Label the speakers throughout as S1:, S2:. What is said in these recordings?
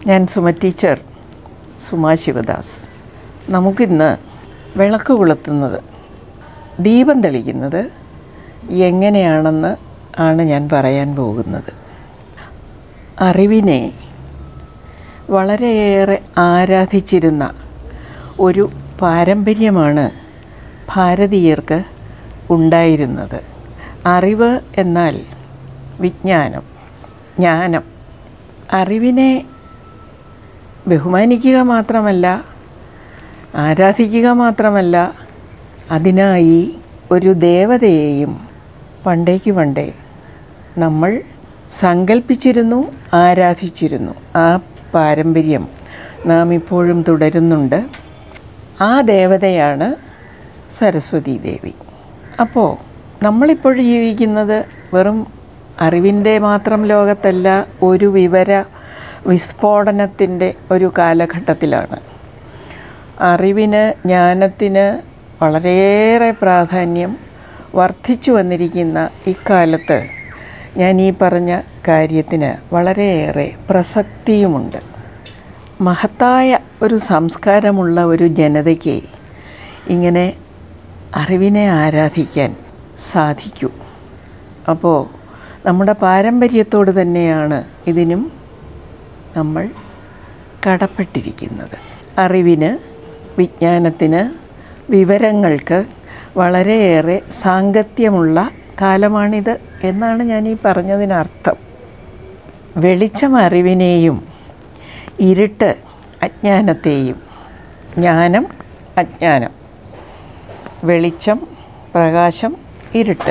S1: ഞാൻ സുമ ടീച്ചർ സുമാ ശിവദാസ് നമുക്കിന്ന് വിളക്ക് കൊളുത്തുന്നത് ദീപം തെളിക്കുന്നത് എങ്ങനെയാണെന്ന് ആണ് ഞാൻ പറയാൻ പോകുന്നത് അറിവിനെ വളരെയേറെ ആരാധിച്ചിരുന്ന ഒരു പാരമ്പര്യമാണ് ഭാരതീയർക്ക് ഉണ്ടായിരുന്നത് അറിവ് എന്നാൽ വിജ്ഞാനം ജ്ഞാനം അറിവിനെ ബഹുമാനിക്കുക മാത്രമല്ല ആരാധിക്കുക മാത്രമല്ല അതിനായി ഒരു ദേവതയെയും പണ്ടേക്ക് പണ്ടേ നമ്മൾ സങ്കല്പിച്ചിരുന്നു ആരാധിച്ചിരുന്നു ആ പാരമ്പര്യം നാം ഇപ്പോഴും തുടരുന്നുണ്ട് ആ ദേവതയാണ് സരസ്വതി ദേവി അപ്പോൾ നമ്മളിപ്പോൾ ജീവിക്കുന്നത് വെറും അറിവിൻ്റെ മാത്രം ലോകത്തല്ല ഒരു വിവര വിസ്ഫോടനത്തിൻ്റെ ഒരു കാലഘട്ടത്തിലാണ് അറിവിന് ജ്ഞാനത്തിന് വളരെയേറെ പ്രാധാന്യം വർദ്ധിച്ചു വന്നിരിക്കുന്ന ഇക്കാലത്ത് ഞാൻ ഈ പറഞ്ഞ കാര്യത്തിന് വളരെയേറെ പ്രസക്തിയുമുണ്ട് മഹത്തായ ഒരു സംസ്കാരമുള്ള ഒരു ജനതയ്ക്ക് ഇങ്ങനെ അറിവിനെ ആരാധിക്കാൻ സാധിക്കൂ അപ്പോൾ നമ്മുടെ പാരമ്പര്യത്തോട് തന്നെയാണ് ഇതിനും നമ്മൾ കടപ്പെട്ടിരിക്കുന്നത് അറിവിന് വിജ്ഞാനത്തിന് വിവരങ്ങൾക്ക് വളരെയേറെ സാങ്കത്യമുള്ള കാലമാണിത് എന്നാണ് ഞാൻ ഈ പറഞ്ഞതിനർത്ഥം വെളിച്ചം അറിവിനെയും ഇരുട്ട് അജ്ഞാനത്തെയും ജ്ഞാനം അജ്ഞാനം വെളിച്ചം പ്രകാശം ഇരുട്ട്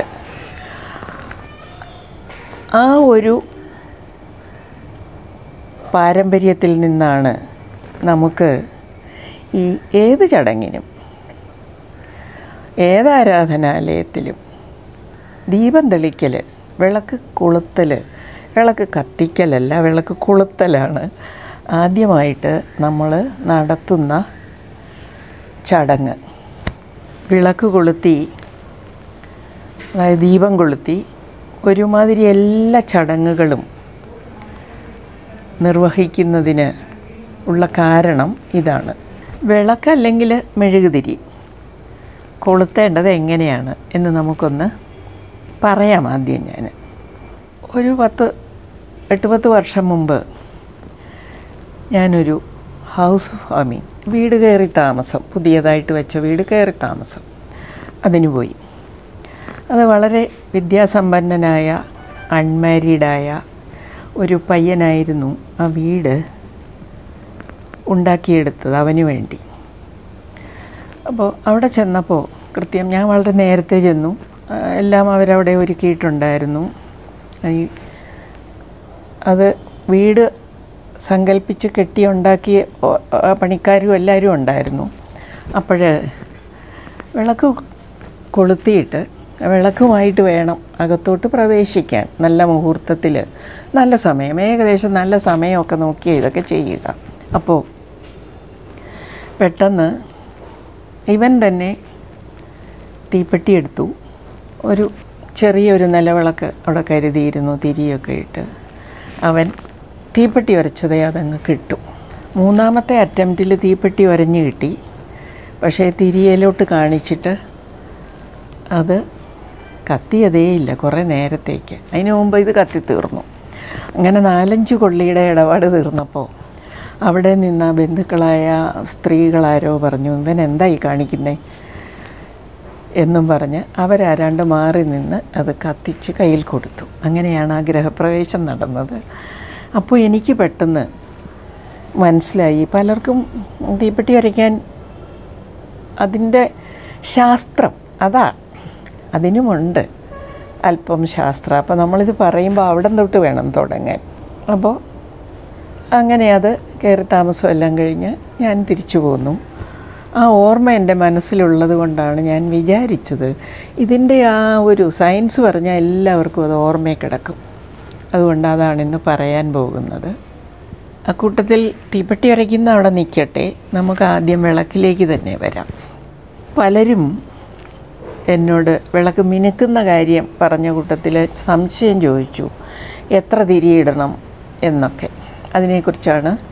S1: ആ ഒരു പാരമ്പര്യത്തിൽ നിന്നാണ് നമുക്ക് ഈ ഏത് ചടങ്ങിനും ഏത് ആരാധനാലയത്തിലും ദീപം തെളിക്കൽ വിളക്ക് കൊളുത്തൽ വിളക്ക് കത്തിക്കലല്ല വിളക്ക് കൊളുത്തലാണ് ആദ്യമായിട്ട് നമ്മൾ നടത്തുന്ന ചടങ്ങ് വിളക്ക് കൊളുത്തി അതായത് ദീപം കൊളുത്തി ഒരുമാതിരി എല്ലാ ചടങ്ങുകളും നിർവഹിക്കുന്നതിന് ഉള്ള കാരണം ഇതാണ് വിളക്കല്ലെങ്കിൽ മെഴുകുതിരി കൊളുത്തേണ്ടത് എങ്ങനെയാണ് എന്ന് നമുക്കൊന്ന് പറയാം ആദ്യം ഞാൻ ഒരു പത്ത് എട്ട് പത്ത് വർഷം മുമ്പ് ഞാനൊരു ഹൗസ് വാമിങ് വീട് കയറി താമസം പുതിയതായിട്ട് വെച്ച വീട് കയറി താമസം അതിന് പോയി അത് വളരെ വിദ്യാസമ്പന്നനായ അൺമാരീഡായ ഒരു പയ്യനായിരുന്നു ആ വീട് ഉണ്ടാക്കിയെടുത്തത് അവന് വേണ്ടി അപ്പോൾ അവിടെ ചെന്നപ്പോൾ കൃത്യം ഞാൻ വളരെ നേരത്തെ ചെന്നു ആ, എല്ലാം അവരവിടെ ഒരുക്കിയിട്ടുണ്ടായിരുന്നു ഈ അത് വീട് സങ്കല്പിച്ച് കെട്ടിയുണ്ടാക്കിയ ഓ- ആ പണിക്കാരും എല്ലാവരും ഉണ്ടായിരുന്നു അപ്പോൾ വിളക്ക് കൊളുത്തിയിട്ട് വിളക്കുമായിട്ട് വേണം അകത്തോട്ട് പ്രവേശിക്കാൻ നല്ല മുഹൂർത്തത്തിൽ നല്ല സമയം ഏകദേശം നല്ല സമയമൊക്കെ നോക്കി ഇതൊക്കെ ചെയ്യുക അപ്പോൾ പെട്ടെന്ന് ഇവൻ തന്നെ തീപ്പെട്ടി എടുത്തു ഒരു ചെറിയൊരു നിലവിളക്ക് അവിടെ കരുതിയിരുന്നു തിരിയൊക്കെ ഇട്ട് അവൻ തീപ്പെട്ടി ഉരച്ചതേ അതങ്ങ് കിട്ടും മൂന്നാമത്തെ അറ്റംപ്റ്റിൽ തീപ്പെട്ടി ഉരഞ്ഞ് കിട്ടി പക്ഷേ തിരിയലോട്ട് കാണിച്ചിട്ട് അത് കത്തിയതേയില്ല കുറേ നേരത്തേക്ക് അതിന് മുമ്പ് ഇത് കത്തി തീർന്നു അങ്ങനെ നാലഞ്ച് കൊള്ളിയുടെ ഇടപാട് തീർന്നപ്പോൾ അവിടെ നിന്ന ബന്ധുക്കളായ സ്ത്രീകളാരോ പറഞ്ഞു ഇവൻ എന്തായി കാണിക്കുന്നേ എന്നും പറഞ്ഞ് അവരാരാണ്ട് മാറി നിന്ന് അത് കത്തിച്ച് കയ്യിൽ കൊടുത്തു അങ്ങനെയാണ് ആ ഗ്രഹപ്രവേശം നടന്നത് അപ്പോൾ എനിക്ക് പെട്ടെന്ന് മനസ്സിലായി പലർക്കും തീപ്പെട്ടി വരയ്ക്കാൻ അതിൻ്റെ ശാസ്ത്രം അതാ അതിനുമുണ്ട് അല്പം ശാസ്ത്രം അപ്പോൾ നമ്മളിത് പറയുമ്പോൾ അവിടം തൊട്ട് വേണം തുടങ്ങാൻ അപ്പോൾ അങ്ങനെ അത് കയറി താമസം എല്ലാം കഴിഞ്ഞ് ഞാൻ തിരിച്ചു പോന്നു ആ ഓർമ്മ എൻ്റെ മനസ്സിലുള്ളത് കൊണ്ടാണ് ഞാൻ വിചാരിച്ചത് ഇതിൻ്റെ ആ ഒരു സയൻസ് പറഞ്ഞാൽ എല്ലാവർക്കും അത് ഓർമ്മയിൽ കിടക്കും അതുകൊണ്ട് അതാണ് ഇന്ന് പറയാൻ പോകുന്നത് അക്കൂട്ടത്തിൽ തീപ്പെട്ടി അരയ്ക്കുന്ന അവിടെ നിൽക്കട്ടെ നമുക്ക് ആദ്യം വിളക്കിലേക്ക് തന്നെ വരാം പലരും എന്നോട് വിളക്ക് മിനുക്കുന്ന കാര്യം പറഞ്ഞ കൂട്ടത്തിൽ സംശയം ചോദിച്ചു എത്ര തിരിയിടണം എന്നൊക്കെ അതിനെക്കുറിച്ചാണ്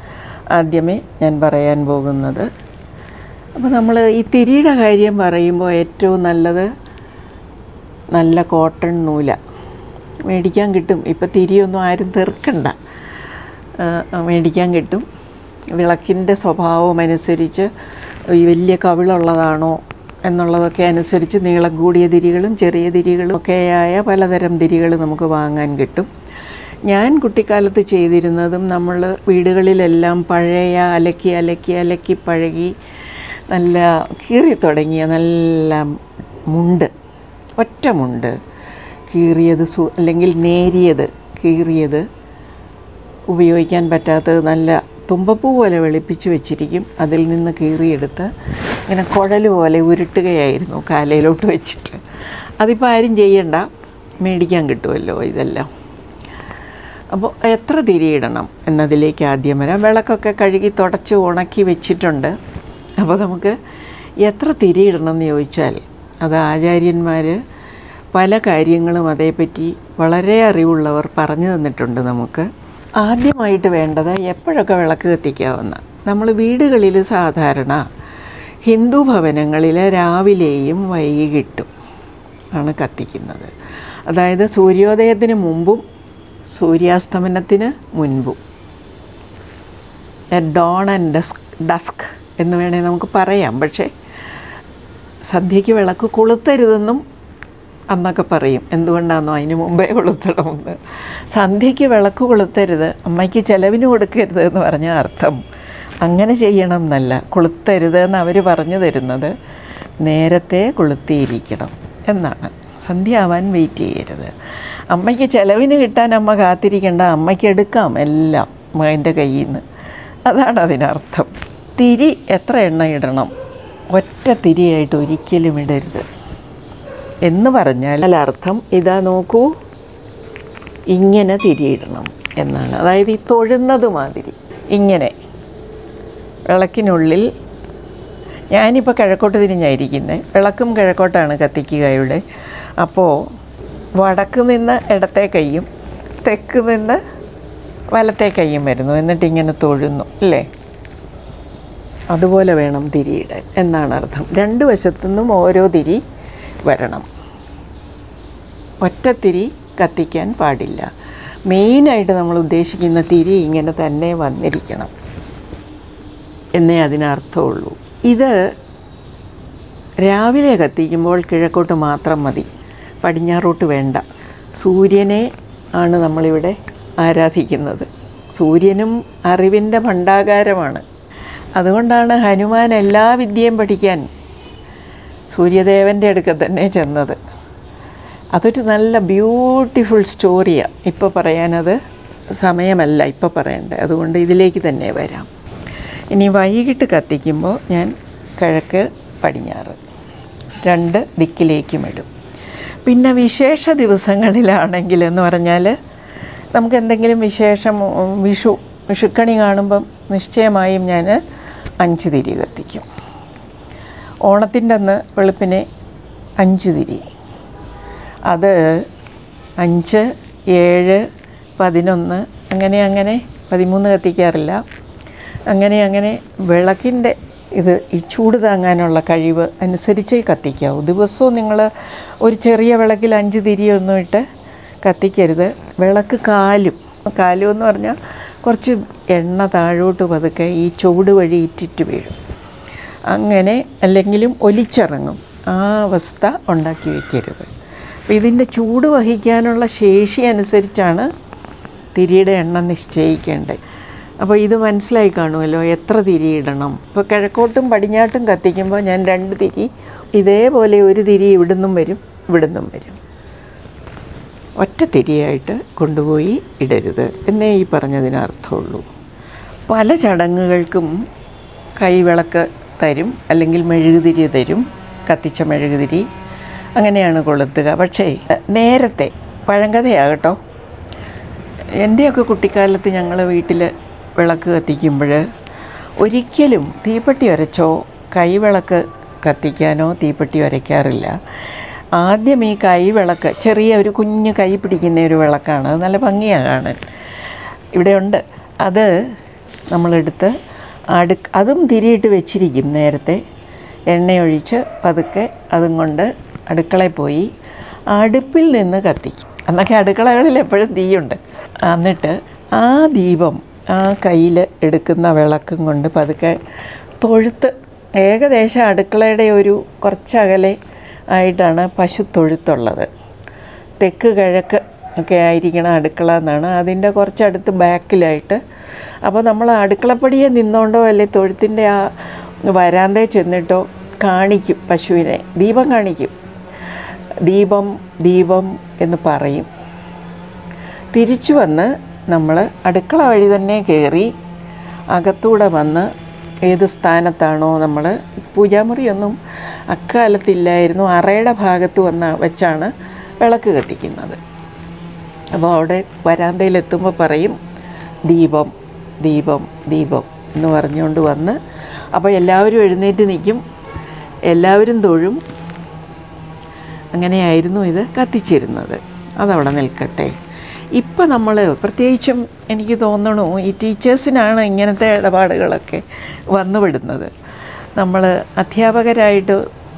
S1: ആദ്യമേ ഞാൻ പറയാൻ പോകുന്നത് അപ്പോൾ നമ്മൾ ഈ തിരിയുടെ കാര്യം പറയുമ്പോൾ ഏറ്റവും നല്ലത് നല്ല കോട്ടൺ നൂല മേടിക്കാൻ കിട്ടും ഇപ്പം തിരിയൊന്നും ആരും തീർക്കണ്ട ആ, മേടിക്കാൻ കിട്ടും വിളക്കിൻ്റെ സ്വഭാവം അനുസരിച്ച് ഈ വലിയ കവിളുള്ളതാണോ എന്നുള്ളതൊക്കെ അനുസരിച്ച് നീളം കൂടിയ തിരികളും ചെറിയ തിരികളും ഒക്കെയായ പലതരം തിരികൾ നമുക്ക് വാങ്ങാൻ കിട്ടും ഞാൻ കുട്ടിക്കാലത്ത് ചെയ്തിരുന്നതും നമ്മൾ വീടുകളിലെല്ലാം പഴയ അലക്കി അലക്കി അലക്കി പഴകി നല്ല കീറി തുടങ്ങിയ നല്ല മുണ്ട് ഒറ്റ മുണ്ട് കീറിയത് സു അല്ലെങ്കിൽ നേരിയത് കീറിയത് ഉപയോഗിക്കാൻ പറ്റാത്തത് നല്ല തുമ്പപ്പൂ പോലെ വെളുപ്പിച്ച് വെച്ചിരിക്കും അതിൽ നിന്ന് കീറിയെടുത്ത് ഇങ്ങനെ കുഴൽ പോലെ ഉരുട്ടുകയായിരുന്നു കാലയിലോട്ട് വെച്ചിട്ട് അതിപ്പോൾ ആരും ചെയ്യണ്ട മേടിക്കാൻ കിട്ടുമല്ലോ ഇതെല്ലാം അപ്പോൾ എത്ര തിരിയിടണം എന്നതിലേക്ക് ആദ്യം വരാം വിളക്കൊക്കെ കഴുകി തുടച്ച് ഉണക്കി വെച്ചിട്ടുണ്ട് അപ്പോൾ നമുക്ക് എത്ര തിരിയിടണം എന്ന് ചോദിച്ചാൽ അത് ആചാര്യന്മാർ പല കാര്യങ്ങളും അതേപ്പറ്റി വളരെ അറിവുള്ളവർ പറഞ്ഞു തന്നിട്ടുണ്ട് നമുക്ക് ആദ്യമായിട്ട് വേണ്ടത് എപ്പോഴൊക്കെ വിളക്ക് കത്തിക്കാവുന്ന നമ്മൾ വീടുകളിൽ സാധാരണ ഹിന്ദു ഭവനങ്ങളിൽ രാവിലെയും വൈകിട്ടും ആണ് കത്തിക്കുന്നത് അതായത് സൂര്യോദയത്തിന് മുമ്പും സൂര്യാസ്തമനത്തിന് മുൻപും a dawn and dusk dusk എന്ന് വേണേൽ നമുക്ക് പറയാം പക്ഷേ സന്ധ്യയ്ക്ക് വിളക്ക് കൊളുത്തരുതെന്നും അന്നൊക്കെ പറയും എന്തുകൊണ്ടാണെന്നോ അതിന് മുമ്പേ കൊളുത്തണമെന്ന് സന്ധ്യയ്ക്ക് വിളക്ക് കൊളുത്തരുത് അമ്മയ്ക്ക് ചെലവിന് കൊടുക്കരുത് എന്ന് പറഞ്ഞ അർത്ഥം അങ്ങനെ ചെയ്യണം എന്നല്ല കൊളുത്തരുത് എന്ന് അവർ പറഞ്ഞു തരുന്നത് നേരത്തെ കൊളുത്തിയിരിക്കണം എന്നാണ് സന്ധ്യ ആവാൻ വെയിറ്റ് ചെയ്യരുത് അമ്മയ്ക്ക് ചെലവിന് കിട്ടാൻ അമ്മ കാത്തിരിക്കേണ്ട അമ്മയ്ക്ക് എടുക്കാം എല്ലാം മകൻ്റെ കയ്യിൽ നിന്ന് അതാണ് അതിനർത്ഥം തിരി എത്ര എണ്ണ ഇടണം ഒറ്റ തിരിയായിട്ട് ഒരിക്കലും ഇടരുത് എന്ന് പറഞ്ഞാൽ അർത്ഥം ഇതാ നോക്കൂ ഇങ്ങനെ തിരിയിടണം എന്നാണ് അതായത് ഈ തൊഴുന്നത് മാതിരി ഇങ്ങനെ വിളക്കിനുള്ളിൽ ഞാനിപ്പോൾ കിഴക്കോട്ട് തിരിഞ്ഞായിരിക്കുന്നത് വിളക്കും കിഴക്കോട്ടാണ് കത്തിക്കുക ഇവിടെ അപ്പോൾ വടക്ക് നിന്ന് ഇടത്തെ കൈയും തെക്ക് നിന്ന് വലത്തെ കൈയും വരുന്നു എന്നിട്ട് ഇങ്ങനെ തൊഴുന്നു അല്ലേ അതുപോലെ വേണം തിരിയിടാൻ എന്നാണ് അർത്ഥം രണ്ട് വശത്തുനിന്നും ഓരോ തിരി വരണം ഒറ്റത്തിരി കത്തിക്കാൻ പാടില്ല മെയിനായിട്ട് നമ്മൾ ഉദ്ദേശിക്കുന്ന തിരി ഇങ്ങനെ തന്നെ വന്നിരിക്കണം എന്നേ അതിനർത്ഥമുള്ളൂ ഇത് രാവിലെ കത്തിക്കുമ്പോൾ കിഴക്കോട്ട് മാത്രം മതി പടിഞ്ഞാറോട്ട് വേണ്ട സൂര്യനെ ആണ് നമ്മളിവിടെ ആരാധിക്കുന്നത് സൂര്യനും അറിവിൻ്റെ ഭണ്ഡാകാരമാണ് അതുകൊണ്ടാണ് ഹനുമാൻ എല്ലാ വിദ്യയും പഠിക്കാൻ സൂര്യദേവൻ്റെ അടുക്ക തന്നെ ചെന്നത് അതൊരു നല്ല ബ്യൂട്ടിഫുൾ സ്റ്റോറിയാണ് ഇപ്പോൾ പറയാനത് സമയമല്ല ഇപ്പോൾ പറയണ്ടേ അതുകൊണ്ട് ഇതിലേക്ക് തന്നെ വരാം ഇനി വൈകിട്ട് കത്തിക്കുമ്പോൾ ഞാൻ കിഴക്ക് പടിഞ്ഞാറ് രണ്ട് ദിക്കിലേക്കും ഇടും പിന്നെ വിശേഷ ദിവസങ്ങളിലാണെങ്കിൽ എന്ന് പറഞ്ഞാൽ നമുക്ക് എന്തെങ്കിലും വിശേഷം ഉം, വിഷു വിഷുക്കണി കാണുമ്പം നിശ്ചയമായും ഞാൻ അഞ്ച് തിരി കത്തിക്കും ഓണത്തിൻ്റെ അന്ന് വെളുപ്പിനെ അഞ്ച് തിരി അത് അഞ്ച് ഏഴ് പതിനൊന്ന് അങ്ങനെ അങ്ങനെ പതിമൂന്ന് കത്തിക്കാറില്ല അങ്ങനെ അങ്ങനെ വിളക്കിൻ്റെ ഇത് ഈ ചൂട് താങ്ങാനുള്ള കഴിവ് അനുസരിച്ചേ കത്തിക്കാവൂ ദിവസവും നിങ്ങൾ ഒരു ചെറിയ വിളക്കിൽ അഞ്ച് തിരിയൊന്നും ഇട്ട് കത്തിക്കരുത് വിളക്ക് കാലും കാലും എന്ന് പറഞ്ഞാൽ കുറച്ച് എണ്ണ താഴോട്ട് പതുക്കെ ഈ ചുവട് വഴി ഇറ്റിറ്റ് വീഴും അങ്ങനെ അല്ലെങ്കിലും ഒലിച്ചിറങ്ങും ആ അവസ്ഥ ഉണ്ടാക്കി വയ്ക്കരുത് അപ്പോൾ ഇതിൻ്റെ ചൂട് വഹിക്കാനുള്ള ശേഷി അനുസരിച്ചാണ് തിരിയുടെ എണ്ണം നിശ്ചയിക്കേണ്ടത് അപ്പോൾ ഇത് മനസ്സിലായി കാണുമല്ലോ എത്ര തിരി ഇടണം ഇപ്പോൾ കിഴക്കോട്ടും പടിഞ്ഞാട്ടും കത്തിക്കുമ്പോൾ ഞാൻ രണ്ട് തിരി ഇതേപോലെ ഒരു തിരി ഇവിടുന്നും വരും ഇവിടുന്നും വരും ഒറ്റ തിരിയായിട്ട് കൊണ്ടുപോയി ഇടരുത് എന്നേ ഈ പറഞ്ഞതിന് അർത്ഥമുള്ളൂ പല ചടങ്ങുകൾക്കും കൈവിളക്ക് തരും അല്ലെങ്കിൽ മെഴുകുതിരി തരും കത്തിച്ച മെഴുകുതിരി അങ്ങനെയാണ് കൊളുത്തുക പക്ഷേ നേരത്തെ പഴങ്കഥയാകട്ടോ എൻ്റെയൊക്കെ കുട്ടിക്കാലത്ത് ഞങ്ങൾ വീട്ടിൽ വിളക്ക് കത്തിക്കുമ്പോൾ ഒരിക്കലും തീപ്പെട്ടി ഉരച്ചോ കൈവിളക്ക് കത്തിക്കാനോ തീപ്പെട്ടി ഉരയ്ക്കാറില്ല ആദ്യം ഈ കൈവിളക്ക് ചെറിയ ഒരു കുഞ്ഞ് കൈ പിടിക്കുന്ന ഒരു വിളക്കാണ് അത് നല്ല ഭംഗിയാണ് കാണാൻ ഇവിടെയുണ്ട് അത് നമ്മളെടുത്ത് അടു അതും തിരിയിട്ട് വെച്ചിരിക്കും നേരത്തെ എണ്ണയൊഴിച്ച് പതുക്കെ അതും കൊണ്ട് അടുക്കളയിൽ പോയി അടുപ്പിൽ നിന്ന് കത്തിക്കും അന്നൊക്കെ അടുക്കളകളിൽ എപ്പോഴും തീയുണ്ട് എന്നിട്ട് ആ ദീപം ആ കയ്യിൽ എടുക്കുന്ന വിളക്കും കൊണ്ട് പതുക്കെ തൊഴുത്ത് ഏകദേശം അടുക്കളയുടെ ഒരു കുറച്ചകലെ ആയിട്ടാണ് പശു തൊഴുത്തുള്ളത് തെക്ക് കിഴക്ക് ഒക്കെ ആയിരിക്കണം അടുക്കള എന്നാണ് അതിൻ്റെ കുറച്ചടുത്ത് ബാക്കിലായിട്ട് അപ്പോൾ നമ്മൾ അടുക്കളപ്പടിയെ നിന്നോണ്ടോ അല്ലെ തൊഴുത്തിൻ്റെ ആ വരാന്തേ ചെന്നിട്ടോ കാണിക്കും പശുവിനെ ദീപം കാണിക്കും ദീപം ദീപം എന്ന് പറയും തിരിച്ചു വന്ന് നമ്മൾ അടുക്കള വഴി തന്നെ കയറി അകത്തൂടെ വന്ന് ഏത് സ്ഥാനത്താണോ നമ്മൾ പൂജാമുറിയൊന്നും അക്കാലത്തില്ലായിരുന്നു അറയുടെ ഭാഗത്ത് വന്ന വെച്ചാണ് വിളക്ക് കത്തിക്കുന്നത് അപ്പോൾ അവിടെ വരാന്തയിലെത്തുമ്പോൾ പറയും ദീപം ദീപം ദീപം എന്ന് പറഞ്ഞുകൊണ്ട് വന്ന് അപ്പോൾ എല്ലാവരും എഴുന്നേറ്റ് നിൽക്കും എല്ലാവരും തൊഴും അങ്ങനെയായിരുന്നു ഇത് കത്തിച്ചിരുന്നത് അതവിടെ നിൽക്കട്ടെ ഇപ്പം നമ്മൾ പ്രത്യേകിച്ചും എനിക്ക് തോന്നണു ഈ ടീച്ചേഴ്സിനാണ് ഇങ്ങനത്തെ ഇടപാടുകളൊക്കെ വന്നുവിടുന്നത് നമ്മൾ അധ്യാപകരായിട്ട്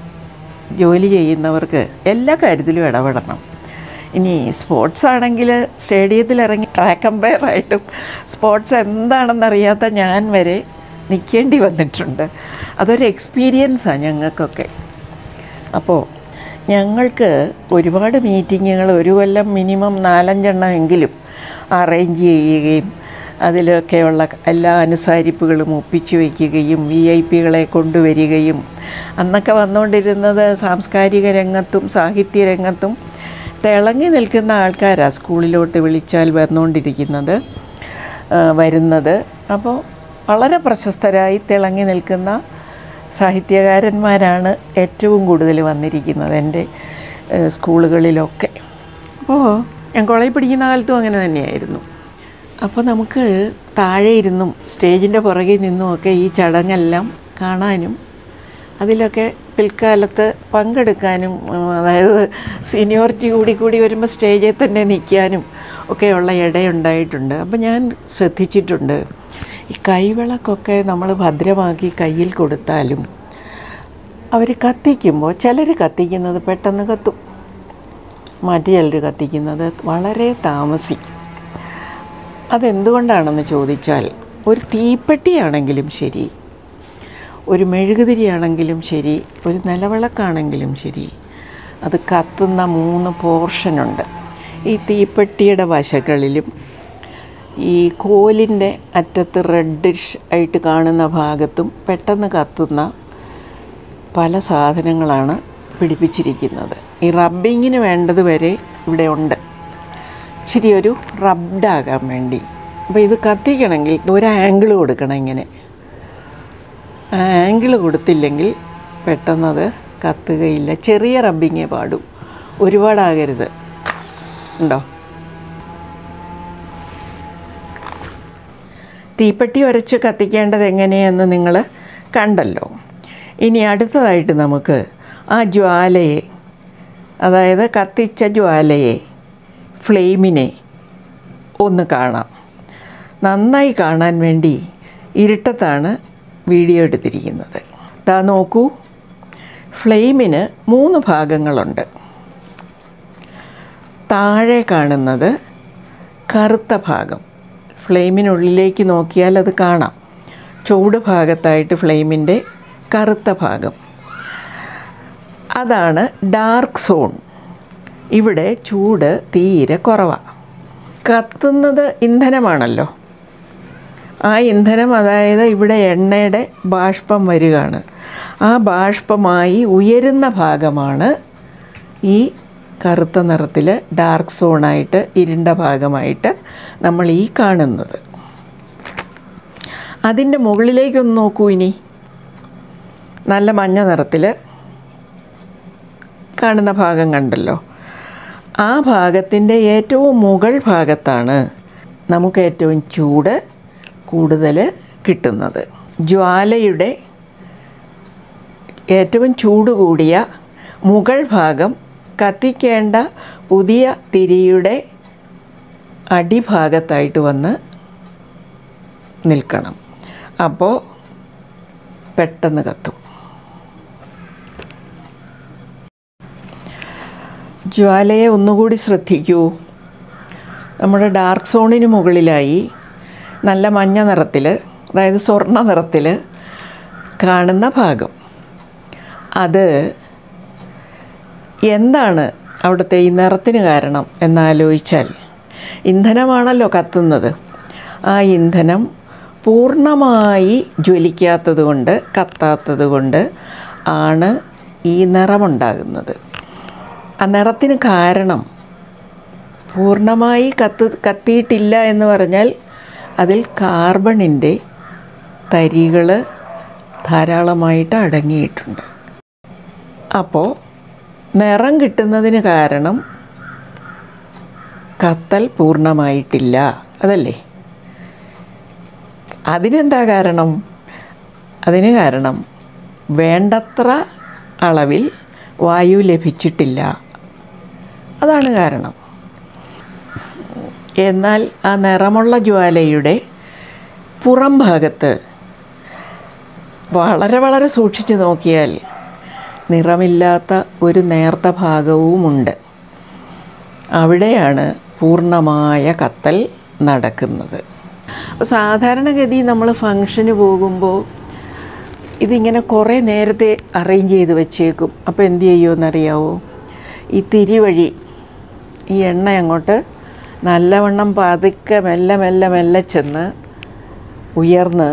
S1: ജോലി ചെയ്യുന്നവർക്ക് എല്ലാ കാര്യത്തിലും ഇടപെടണം ഇനി സ്പോർട്സ് ആണെങ്കിൽ സ്റ്റേഡിയത്തിൽ ഇറങ്ങി ട്രാക്ക് അമ്പയറായിട്ടും സ്പോർട്സ് എന്താണെന്നറിയാത്ത ഞാൻ വരെ നിൽക്കേണ്ടി വന്നിട്ടുണ്ട് അതൊരു എക്സ്പീരിയൻസാണ് ഞങ്ങൾക്കൊക്കെ അപ്പോൾ ഞങ്ങൾക്ക് ഒരുപാട് മീറ്റിങ്ങുകൾ ഒരു കൊല്ലം മിനിമം നാലഞ്ചെണ്ണം എങ്കിലും അറേഞ്ച് ചെയ്യുകയും അതിലൊക്കെയുള്ള എല്ലാ അനുസാരിപ്പുകളും ഒപ്പിച്ചു വയ്ക്കുകയും വി ഐ പികളെ കൊണ്ടുവരികയും അന്നൊക്കെ വന്നുകൊണ്ടിരുന്നത് സാംസ്കാരിക രംഗത്തും സാഹിത്യ രംഗത്തും തിളങ്ങി നിൽക്കുന്ന ആൾക്കാരാണ് സ്കൂളിലോട്ട് വിളിച്ചാൽ വന്നുകൊണ്ടിരിക്കുന്നത് ആ, വരുന്നത് അപ്പോൾ വളരെ പ്രശസ്തരായി തിളങ്ങി നിൽക്കുന്ന സാഹിത്യകാരന്മാരാണ് ഏറ്റവും കൂടുതൽ വന്നിരിക്കുന്നത് എൻ്റെ ഏഹ്, സ്കൂളുകളിലൊക്കെ അപ്പോൾ ഞാൻ കോളേജിൽ പഠിക്കുന്ന കാലത്തും അങ്ങനെ തന്നെയായിരുന്നു അപ്പോൾ നമുക്ക് താഴെ ഇരുന്നും സ്റ്റേജിൻ്റെ പുറകിൽ നിന്നുമൊക്കെ ഈ ചടങ്ങെല്ലാം കാണാനും അതിലൊക്കെ പിൽക്കാലത്ത് പങ്കെടുക്കാനും ഉം, അതായത് സീനിയോറിറ്റി കൂടി കൂടി വരുമ്പോൾ സ്റ്റേജിൽ തന്നെ നിൽക്കാനും ഒക്കെയുള്ള ഇടയുണ്ടായിട്ടുണ്ട് അപ്പോൾ ഞാൻ ശ്രദ്ധിച്ചിട്ടുണ്ട് ഈ കൈവിളക്കൊക്കെ നമ്മൾ ഭദ്രമാക്കി കയ്യിൽ കൊടുത്താലും അവർ കത്തിക്കുമ്പോൾ ചിലർ കത്തിക്കുന്നത് പെട്ടെന്ന് കത്തും മറ്റു ചിലർ കത്തിക്കുന്നത് വളരെ താമസിക്കും അതെന്തുകൊണ്ടാണെന്ന് ചോദിച്ചാൽ ഒരു തീപ്പെട്ടിയാണെങ്കിലും ശരി ഒരു മെഴുകുതിരിയാണെങ്കിലും ശരി ഒരു നിലവിളക്കാണെങ്കിലും ശരി അത് കത്തുന്ന മൂന്ന് പോർഷനുണ്ട് ഈ തീപ്പെട്ടിയുടെ വശകളിലും ഈ കോലിൻ്റെ അറ്റത്ത് റെഡിഷ് ആയിട്ട് കാണുന്ന ഭാഗത്തും പെട്ടെന്ന് കത്തുന്ന പല സാധനങ്ങളാണ് പിടിപ്പിച്ചിരിക്കുന്നത് ഈ റബ്ബിങ്ങിന് വേണ്ടത് വരെ ഇവിടെ ഉണ്ട് ഇച്ചിരി ഒരു റബ്ഡാകാൻ വേണ്ടി അപ്പോൾ ഇത് കത്തിക്കണമെങ്കിൽ ഒരു ആംഗിൾ കൊടുക്കണം ഇങ്ങനെ ആ ആംഗിൾ കൊടുത്തില്ലെങ്കിൽ പെട്ടെന്നത് കത്തുകയില്ല ചെറിയ റബ്ബിങ്ങേ പാടും ഒരുപാടാകരുത് ഉണ്ടോ തീപ്പെട്ടി ഉരച്ച് കത്തിക്കേണ്ടത് എങ്ങനെയെന്ന് നിങ്ങൾ കണ്ടല്ലോ ഇനി അടുത്തതായിട്ട് നമുക്ക് ആ ജ്വാലയെ അതായത് കത്തിച്ച ജ്വാലയെ ഫ്ലെയിമിനെ ഒന്ന് കാണാം നന്നായി കാണാൻ വേണ്ടി ഇരുട്ടത്താണ് വീഡിയോ എടുത്തിരിക്കുന്നത് ദാ നോക്കൂ ഫ്ലെയിമിന് മൂന്ന് ഭാഗങ്ങളുണ്ട് താഴെ കാണുന്നത് കറുത്ത ഭാഗം ഫ്ലെയിമിനുള്ളിലേക്ക് നോക്കിയാൽ അത് കാണാം ചൂട് ഭാഗത്തായിട്ട് ഫ്ലെയിമിൻ്റെ കറുത്ത ഭാഗം അതാണ് ഡാർക്ക് സോൺ ഇവിടെ ചൂട് തീരെ കുറവാണ് കത്തുന്നത് ഇന്ധനമാണല്ലോ ആ ഇന്ധനം അതായത് ഇവിടെ എണ്ണയുടെ ബാഷ്പം വരികയാണ് ആ ബാഷ്പമായി ഉയരുന്ന ഭാഗമാണ് ഈ കറുത്ത നിറത്തിൽ ഡാർക്ക് സോണായിട്ട് ഇരുണ്ട ഭാഗമായിട്ട് നമ്മൾ ഈ കാണുന്നത് അതിൻ്റെ മുകളിലേക്കൊന്ന് നോക്കൂ ഇനി നല്ല മഞ്ഞ നിറത്തിൽ കാണുന്ന ഭാഗം കണ്ടല്ലോ ആ ഭാഗത്തിൻ്റെ ഏറ്റവും മുകൾ ഭാഗത്താണ് നമുക്ക് ഏറ്റവും ചൂട് കൂടുതൽ കിട്ടുന്നത് ജ്വാലയുടെ ഏറ്റവും ചൂട് കൂടിയ മുകൾ ഭാഗം കത്തിക്കേണ്ട പുതിയ തിരിയുടെ അടിഭാഗത്തായിട്ട് വന്ന് നിൽക്കണം അപ്പോൾ പെട്ടെന്ന് കത്തും ജ്വാലയെ ഒന്നുകൂടി ശ്രദ്ധിക്കൂ നമ്മുടെ ഡാർക്ക് സോണിന് മുകളിലായി നല്ല മഞ്ഞ നിറത്തിൽ അതായത് സ്വർണ്ണ നിറത്തിൽ കാണുന്ന ഭാഗം അത് എന്താണ് അവിടുത്തെ ഈ നിറത്തിന് കാരണം എന്നാലോചിച്ചാൽ ഇന്ധനമാണല്ലോ കത്തുന്നത് ആ ഇന്ധനം പൂർണ്ണമായി ജ്വലിക്കാത്തത് കൊണ്ട് കത്താത്തത് കൊണ്ട് ആണ് ഈ നിറമുണ്ടാകുന്നത് ആ നിറത്തിന് കാരണം പൂർണ്ണമായി കത്ത് കത്തിയിട്ടില്ല എന്ന് പറഞ്ഞാൽ അതിൽ കാർബണിൻ്റെ തരികൾ ധാരാളമായിട്ട് അടങ്ങിയിട്ടുണ്ട് അപ്പോൾ നിറം കിട്ടുന്നതിന് കാരണം കത്തൽ പൂർണ്ണമായിട്ടില്ല അതല്ലേ അതിനെന്താ കാരണം അതിന് കാരണം വേണ്ടത്ര അളവിൽ വായു ലഭിച്ചിട്ടില്ല അതാണ് കാരണം എന്നാൽ ആ നിറമുള്ള ജ്വാലയുടെ പുറം ഭാഗത്ത് വളരെ വളരെ സൂക്ഷിച്ച് നോക്കിയാൽ നിറമില്ലാത്ത ഒരു നേർത്ത ഭാഗവുമുണ്ട് അവിടെയാണ് പൂർണ്ണമായ കത്തൽ നടക്കുന്നത് അപ്പോൾ സാധാരണഗതി നമ്മൾ ഫങ്ഷന് പോകുമ്പോൾ ഇതിങ്ങനെ കുറേ നേരത്തെ അറേഞ്ച് ചെയ്ത് വെച്ചേക്കും അപ്പോൾ എന്ത് ചെയ്യുമെന്നറിയാവോ ഈ തിരി വഴി ഈ എണ്ണ അങ്ങോട്ട് നല്ലവണ്ണം പതുക്കെ മെല്ലെ മെല്ലെ മെല്ലെ ചെന്ന് ഉയർന്ന്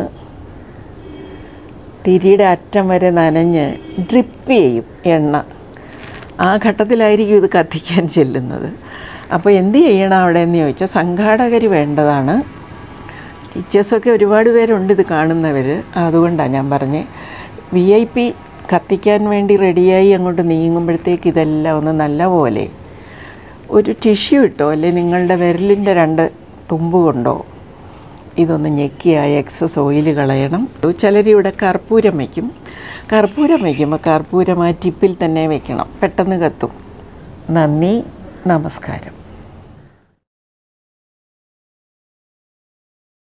S1: തിരിയുടെ അറ്റം വരെ നനഞ്ഞ് ഡ്രിപ്പ് ചെയ്യും എണ്ണ ആ ഘട്ടത്തിലായിരിക്കും ഇത് കത്തിക്കാൻ ചെല്ലുന്നത് അപ്പോൾ എന്ത് ചെയ്യണം അവിടെ എന്ന് ചോദിച്ചാൽ സംഘാടകർ വേണ്ടതാണ് ടീച്ചേഴ്സൊക്കെ ഒരുപാട് പേരുണ്ട് ഇത് കാണുന്നവർ അതുകൊണ്ടാണ് ഞാൻ പറഞ്ഞ് വി ഐ പി കത്തിക്കാൻ വേണ്ടി റെഡിയായി അങ്ങോട്ട് നീങ്ങുമ്പോഴത്തേക്ക് ഇതെല്ലാം ഒന്ന് നല്ലപോലെ ഒരു ടിഷ്യൂ ഇട്ടോ അല്ലെ നിങ്ങളുടെ വിരലിൻ്റെ രണ്ട് തുമ്പ് കൊണ്ടോ ഇതൊന്ന് ഞെക്കി ആ എക്സസ് ഓയിൽ കളയണം ചിലരിവിടെ കർപ്പൂരം വയ്ക്കും കർപ്പൂരം വയ്ക്കുമ്പോൾ കർപ്പൂരം ആ ടിപ്പിൽ തന്നെ വെക്കണം പെട്ടെന്ന് കത്തും നന്ദി നമസ്കാരം